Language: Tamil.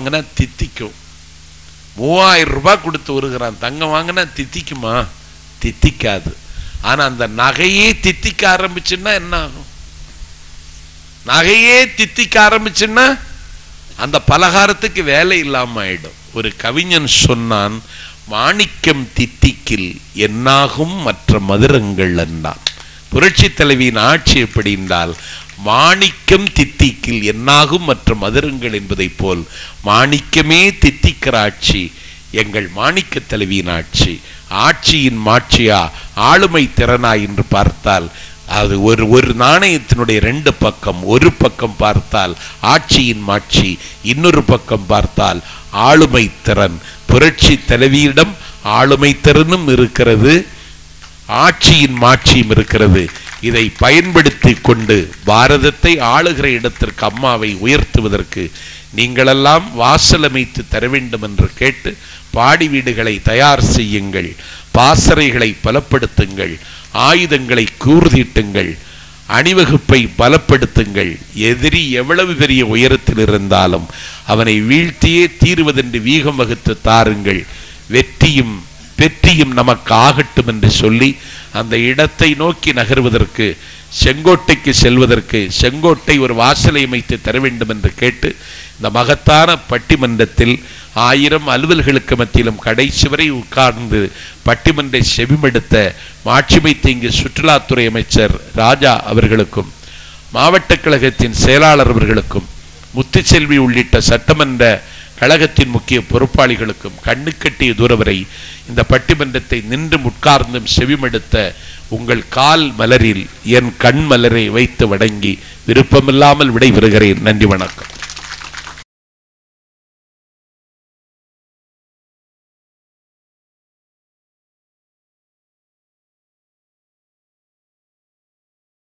வாங்கினா தித்திக்கும் மூவாயிரம் ரூபாய் கொடுத்து வருகிறான் தங்கம் வாங்கினா தித்திக்குமா தித்திக்காது ஆனா அந்த நகையே தித்திக்க ஆரம்பிச்சுன்னா என்ன ஆகும் நகையே தித்திக்க ஆரம்பிச்சுன்னா அந்த பலகாரத்துக்கு வேலை இல்லாம ஆயிடும் ஒரு கவிஞன் சொன்னான் மாணிக்கம் தித்திக்கில் என்னாகும் மற்ற மதுரங்கள் என்றான் புரட்சி தலைவியின் ஆட்சி எப்படி என்றால் மாணிக்கம் தித்திக்கில் என்னாகும் மற்ற மதுரங்கள் என்பதைப் போல் மாணிக்கமே தித்திக்கிற ஆட்சி எங்கள் மாணிக்க தலைவியின் ஆட்சி ஆட்சியின் மாட்சியா ஆளுமை திறனா என்று பார்த்தால் அது ஒரு ஒரு நாணயத்தினுடைய ரெண்டு பக்கம் ஒரு பக்கம் பார்த்தால் ஆட்சியின் மாட்சி இன்னொரு பக்கம் பார்த்தால் ஆளுமை திறன் புரட்சி தலைவியிடம் ஆளுமை திறனும் இருக்கிறது ஆட்சியின் மாட்சியும் இருக்கிறது இதை பயன்படுத்தி கொண்டு பாரதத்தை ஆளுகிற இடத்திற்கு அம்மாவை உயர்த்துவதற்கு நீங்களெல்லாம் வாசல் அமைத்து தர வேண்டும் என்று கேட்டு பாடி வீடுகளை தயார் செய்யுங்கள் பாசறைகளை பலப்படுத்துங்கள் ஆயுதங்களை கூர்தீட்டுங்கள் அணிவகுப்பை பலப்படுத்துங்கள் எதிரி எவ்வளவு பெரிய உயரத்தில் இருந்தாலும் அவனை வீழ்த்தியே தீருவதென்று வீகம் வகுத்து தாருங்கள் வெற்றியும் வெற்றியும் நமக்கு ஆகட்டும் என்று சொல்லி அந்த இடத்தை நோக்கி நகர்வதற்கு செங்கோட்டைக்கு செல்வதற்கு செங்கோட்டை ஒரு வாசலை அமைத்து தர வேண்டும் என்று கேட்டு இந்த மகத்தான பட்டிமன்றத்தில் ஆயிரம் அலுவல்களுக்கு மத்தியிலும் கடைசி வரை உட்கார்ந்து பட்டிமன்றை செவிமடுத்த மாட்சிமைத்த இங்கு சுற்றுலாத்துறை அமைச்சர் ராஜா அவர்களுக்கும் மாவட்ட கழகத்தின் செயலாளர் அவர்களுக்கும் முத்துச்செல்வி உள்ளிட்ட சட்டமன்ற கழகத்தின் முக்கிய பொறுப்பாளிகளுக்கும் கண்ணுக்கட்டிய தூரம் வரை இந்த பட்டிமன்றத்தை நின்று உட்கார்ந்தும் செவிமடுத்த உங்கள் கால் மலரில் என் கண் மலரை வைத்து வணங்கி விருப்பமில்லாமல் விடைபெறுகிறேன் நன்றி வணக்கம்